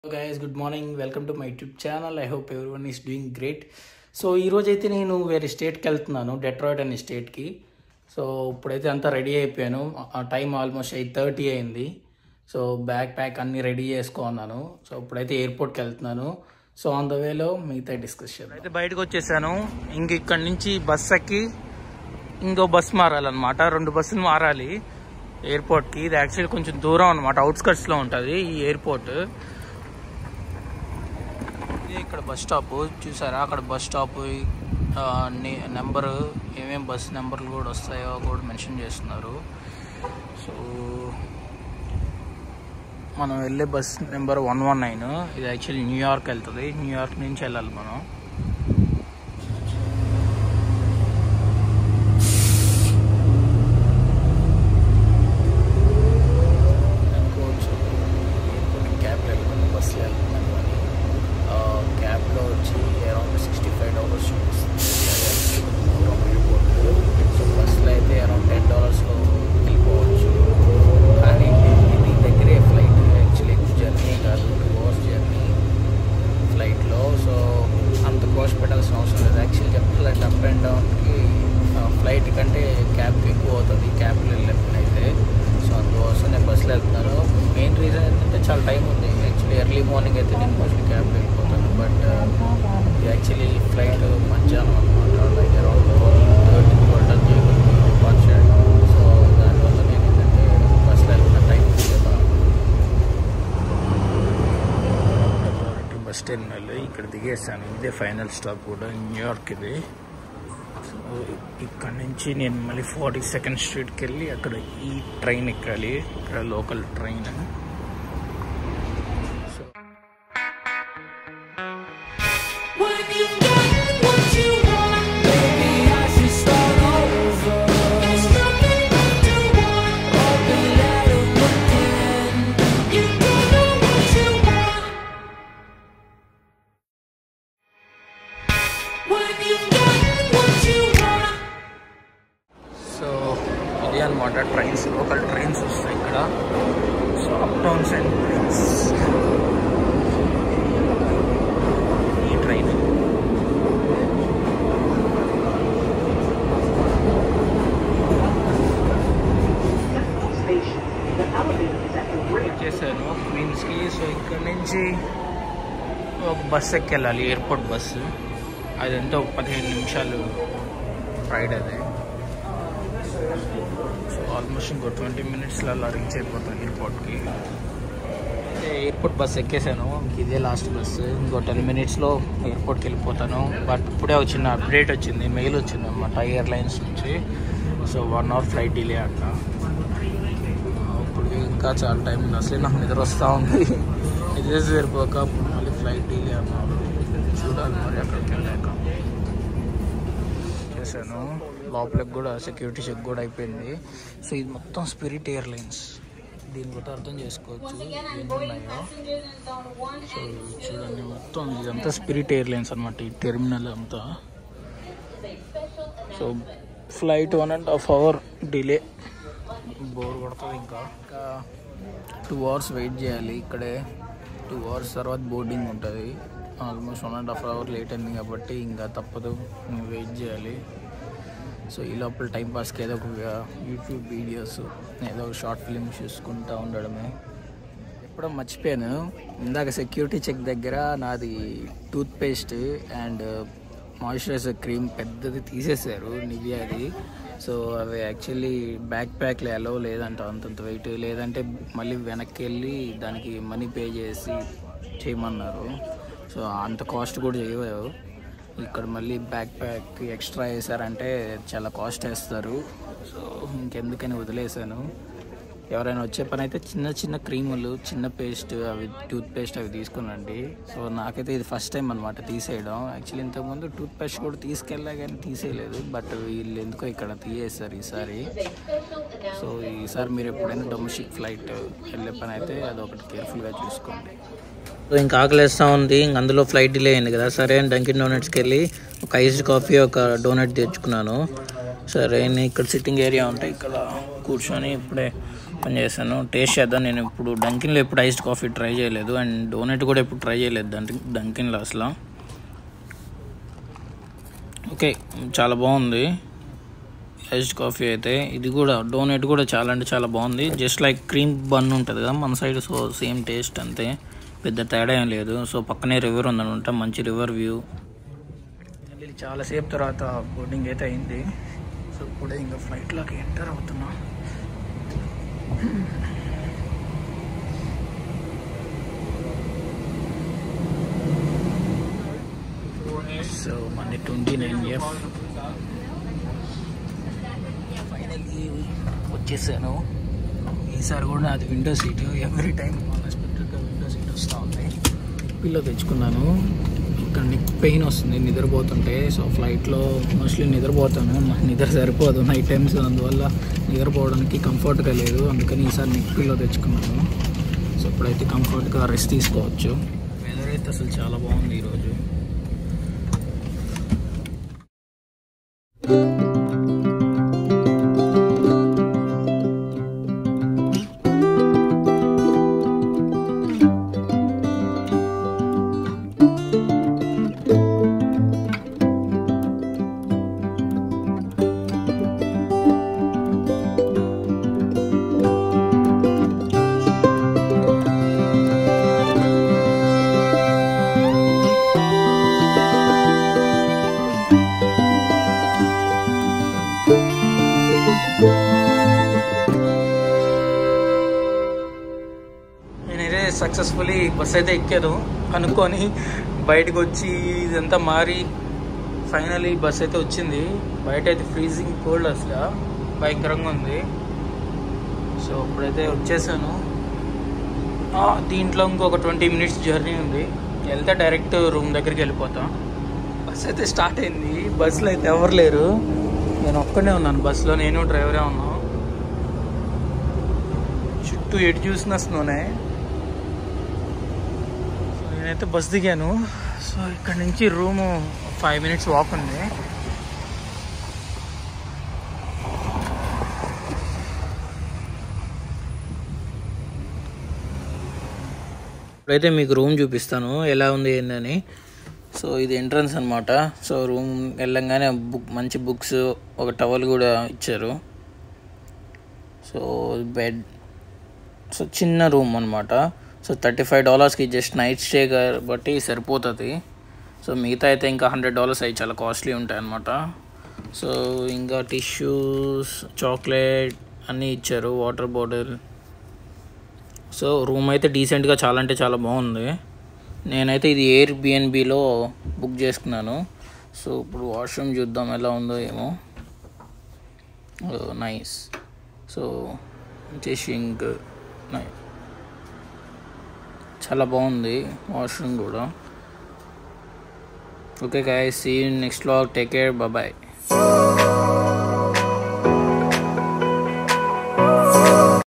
Guys good morning welcome to my YouTube channel I hope every one is doing great so ఈరోజు అయితే నేను వేరే స్టేట్కి వెళ్తున్నాను డెట్రాయిడ్ అనే స్టేట్కి సో ఇప్పుడైతే అంతా రెడీ అయిపోయాను ఆ టైం ఆల్మోస్ట్ ఎయిట్ థర్టీ అయింది సో బ్యాగ్ ప్యాక్ అన్నీ రెడీ చేసుకున్నాను సో ఇప్పుడైతే ఎయిర్పోర్ట్కి వెళ్తున్నాను సో ఆన్ ద వేలో మిగతా డిస్కషన్ అయితే బయటకు వచ్చేసాను ఇంక ఇక్కడి నుంచి బస్ ఎక్కి ఇంకో బస్ మారాలన్నమాట రెండు బస్సులు మారాలి ఎయిర్పోర్ట్కి ఇది యాక్చువల్లీ కొంచెం దూరం అనమాట అవుట్స్కట్స్లో ఉంటుంది ఈ ఎయిర్పోర్ట్ ఇది ఇక్కడ బస్ స్టాప్ చూసారా అక్కడ బస్ స్టాప్ నెంబర్ ఏమేం బస్ నెంబర్లు కూడా వస్తాయో కూడా మెన్షన్ చేస్తున్నారు సో మనం వెళ్ళే bus number one one nine ఇది యాక్చువల్లీ న్యూయార్క్ వెళ్తుంది న్యూయార్క్ నుంచి వెళ్ళాలి మనం అనుకోవచ్చు ఎయిర్పోర్ట్ క్యాబ్లో వెళ్తున్నాను బస్సులో వెళ్తున్నాను కానీ క్యాబ్లో వచ్చి అరౌండ్ సిక్స్టీ ఫైవ్ డాలర్స్ చూపిస్తుంది అది actually కొంచెం దూరం ఎయిర్పోర్ట్ సో బస్సులో అయితే అరౌండ్ టెన్ డాలర్స్లో వెళ్ళిపోవచ్చు కానీ ఇది దగ్గరే ఫ్లైట్ యాక్చువల్లీ ఎక్కువ జర్నీ కాదు టూ అవర్స్ జర్నీ ఫ్లైట్లో సో అంత కాస్ట్ పెట్టాల్సిన అవసరం లేదు యాక్చువల్లీ చెప్పాలంటే అప్ అండ్ డౌన్కి ఫ్లైట్ కంటే క్యాబ్కి ఎక్కువ అవుతుంది క్యాబ్లో వెళ్ళినప్పుడైతే సో అందుకోసం నేను బస్సులో వెళ్తున్నాను మెయిన్ రీజన్ ఏంటంటే చాలా టైం ఉంది యాక్చువల్లీ ఎర్లీ మార్నింగ్ అయితే నేను మోస్ట్లీ క్యాబ్లో వెళ్ళిపోతాను బట్ యాక్చువల్లీ ఫ్లైట్ మధ్యాహ్నం అనమాట లైక్ అరౌండ్ థర్టీ ట్వెల్వ్ చేయగలిగి డిపార్చర్ సో దానివల్ల నేను ఏంటంటే బస్సులో వెళ్తున్న టైం ఉంది కదా బస్ టెర్మినల్ ఇక్కడ దిగేసాను ఇదే ఫైనల్ స్టాప్ కూడా న్యూయార్క్ ఇది సో ఇక్కడ నుంచి నేను మళ్ళీ ఫార్టీ సెకండ్ స్ట్రీట్కి వెళ్ళి అక్కడ ఈ ట్రైన్ ఎక్కాలి ఇక్కడ local train so When you've done what you want, maybe I should start over. There's nothing left to want, all the letter again. You don't know what you want. When you've done what you want. So ఇది అనమాట trains local trains వస్తాయి ఇక్కడ so up downs and trains ఈ train వచ్చేసాను క్వీన్స్కి so ఇక్కడ నుంచి ఒక బస్ ఎక్కి వెళ్ళాలి ఎయిర్పోర్ట్ బస్సు అదంతా ఒక పదిహేను నిమిషాలు రైడ్ అది సో ఆల్మోస్ట్ ఇంకో ట్వంటీ మినిట్స్లో అలా రీచ్ అయిపోతాం ఎయిర్పోర్ట్కి ఎయిర్పోర్ట్ బస్ ఎక్కేసాను ఇంక ఇదే లాస్ట్ బస్ ఇంకో టెన్ మినిట్స్లో ఎయిర్పోర్ట్కి వెళ్ళిపోతాను బట్ ఇప్పుడే వచ్చిన అప్డేట్ వచ్చింది మెయిల్ వచ్చింది అనమాట ఎయిర్లైన్స్ నుంచి so one hour flight delay అంట ఇప్పుడు ఇంకా చాలా టైం ఉంది అసలే నాకు నిద్ర వస్తూ ఉంది నిద్ర సరిపోక అప్పుడు మళ్ళీ ఫ్లైట్ డిలే అన్నారు చూడాలి మరి అక్కడికి వెళ్ళాక చేశాను లోపలికి కూడా సెక్యూరిటీ చెక్ కూడా అయిపోయింది సో ఇది మొత్తం స్పిరిట్ ఎయిర్లైన్స్ దీని కూడా అర్థం చేసుకోవచ్చు ఎన్ని ఉన్నాయో సో చూడండి మొత్తం ఇదంతా స్పిరిట్ ఎయిర్లైన్స్ అనమాట ఈ టెర్మినల్ అంతా so flight one and half hour delay bore కొడుతుంది ఇంకా ఇంకా టూ అవర్స్ వెయిట్ చేయాలి ఇక్కడే టూ అవర్స్ తర్వాత బోర్డింగ్ ఉంటుంది almost one and half hour late అయింది కాబట్టి ఇంకా తప్పదు వెయిట్ చేయాలి సో ఈ లోపల టైం పాస్కి ఏదో ఒక యూట్యూబ్ వీడియోస్ ఏదో ఒక షార్ట్ ఫిలిం చూసుకుంటూ ఉండడమే ఎప్పుడో మర్చిపోయాను ఇందాక సెక్యూరిటీ చెక్ దగ్గర నాది toothpaste and moisturiser cream పెద్దది తీసేశారు నివియాది సో అవి యాక్చువల్లీ బ్యాక్ ప్యాక్లో ఎలో లేదంట అంతంత వెయిట్ లేదంటే మళ్ళీ వెనక్కి వెళ్ళి దానికి మనీ పే చేసి చేయమన్నారు సో అంత కాస్ట్ కూడా చేయవు ఇక్కడ మళ్ళీ బ్యాక్ ప్యాక్ ఎక్స్ట్రా వేసారంటే చాలా కాస్ట్ వేస్తారు సో ఇంకెందుకని వదిలేసాను ఎవరైనా వచ్చే పని అయితే చిన్న చిన్న క్రీములు చిన్న పేస్ట్ అవి టూత్ పేస్ట్ అవి తీసుకునండి సో నాకైతే ఇది ఫస్ట్ టైం అనమాట తీసేయడం యాక్చువల్లీ ఇంతకుముందు టూత్ పేస్ట్ కూడా తీసుకెళ్ళా కానీ తీసేయలేదు బట్ వీళ్ళు ఎందుకో ఇక్కడ తీయేస్తారు ఈసారి సో ఈసారి మీరు ఎప్పుడైనా డొమెస్టిక్ ఫ్లైట్ వెళ్ళే పని అయితే అదొకటి కేర్ఫుల్గా చూసుకోండి సో ఇంకా ఆకలిస్తూ ఉంది ఇంక అందులో ఫ్లైట్ డిలే అయింది కదా సరే అని డంకిన్ డోనట్స్కి వెళ్ళి ఒక ఐస్డ్ కాఫీ ఒక డోనట్ తెచ్చుకున్నాను సరే నేను ఇక్కడ సిట్టింగ్ ఏరియా ఉంటాయి ఇక్కడ కూర్చొని ఇప్పుడే ఓపెన్ చేశాను టేస్ట్ చేద్దాం నేను ఇప్పుడు డంకిన్లో ఎప్పుడు ఐస్డ్ కాఫీ ట్రై చేయలేదు అండ్ డోనట్ కూడా ఎప్పుడు ట్రై చేయలేదు డంకిన్ డంకిన్లో అసలు ఓకే చాలా బాగుంది ఐస్డ్ కాఫీ అయితే ఇది కూడా డోనట్ కూడా చాలా అంటే చాలా బాగుంది జస్ట్ లైక్ క్రీమ్ బన్ ఉంటుంది కదా మన సైడ్ సో సేమ్ టేస్ట్ అంతే పెద్ద తేడా ఏం లేదు సో పక్కనే రివర్ ఉందనమాట మంచి రివర్ వ్యూ చాలాసేపు తర్వాత బోర్డింగ్ అయితే అయింది సో ఇప్పుడే ఇంకా ఫ్లైట్లోకి ఎంటర్ అవుతున్నా సో మన ట్వంటీ నైన్ ఎఫ్ ఫైనల్లీ వచ్చేసాను ఈసారి కూడా అది విండో సీట్ ఎవ్రీ టైం అన్ఎక్స్పెక్టెడ్గా విండో సీట్ వస్తూ ఉంది పిల్లో తెచ్చుకున్నాను ఇక్కడ నెక్ పెయిన్ వస్తుంది నిద్రపోతుంటే సో ఫ్లైట్లో మోస్ట్లీ నిద్రపోతాను నాకు నిద్ర సరిపోదు నైట్ టైమ్స్ అందువల్ల నిద్రపోవడానికి కంఫర్ట్గా లేదు అందుకని ఈసారి నెక్ పిల్లో తెచ్చుకున్నాను సో ఇప్పుడైతే కంఫర్ట్గా రెస్ట్ తీసుకోవచ్చు వెదర్ అయితే అసలు చాలా బాగుంది ఈరోజు నేనైతే సక్సెస్ఫుల్లీ బస్ అయితే ఎక్కాను అనుకొని బయటకు వచ్చి ఇదంతా మారి ఫైనలీ బస్ అయితే వచ్చింది బయట అయితే ఫ్రీజింగ్ కోల్డ్ అసలు భయంకరంగా ఉంది సో ఇప్పుడైతే వచ్చేసాను ఆ, దీంట్లో ఇంకొక ట్వంటీ మినిట్స్ జర్నీ ఉంది వెళ్తే డైరెక్ట్ రూమ్ దగ్గరికి వెళ్ళిపోతాం బస్ అయితే స్టార్ట్ అయింది బస్సులో అయితే ఎవరు లేరు నేను ఒక్కడే ఉన్నాను బస్సులో నేను డ్రైవరే ఉన్నాను చుట్టూ ఎటు చూసినా స్నోనే సో నేనైతే బస్ దిగాను సో ఇక్కడ నుంచి రూము ఫైవ్ మినిట్స్ వాక్ ఉంది ఇప్పుడైతే మీకు రూమ్ చూపిస్తాను ఎలా ఉంది ఏందని సో ఇది ఎంట్రన్స్ అనమాట సో రూమ్ వెళ్ళంగానే బుక్ మంచి బుక్స్ ఒక టవల్ కూడా ఇచ్చారు సో బెడ్ సో చిన్న రూమ్ అనమాట సో థర్టీ ఫైవ్ డాలర్స్కి జస్ట్ నైట్ స్టే కాబట్టి సరిపోతుంది సో మిగతా అయితే ఇంకా హండ్రెడ్ డాలర్స్ అవి చాలా కాస్ట్లీ ఉంటాయి అనమాట సో ఇంకా టిష్యూస్ చాక్లెట్ అన్నీ ఇచ్చారు వాటర్ బాటిల్ సో రూమ్ అయితే డీసెంట్గా చాలా అంటే చాలా బాగుంది నేనైతే ఇది ఎయిర్ బిఎన్బిలో బుక్ చేసుకున్నాను సో ఇప్పుడు వాష్రూమ్ చూద్దాం ఎలా ఉందో ఏమో నైస్ సో మంచి షింక్ చాలా బాగుంది వాష్రూమ్ కూడా okay guys see next vlog take care bye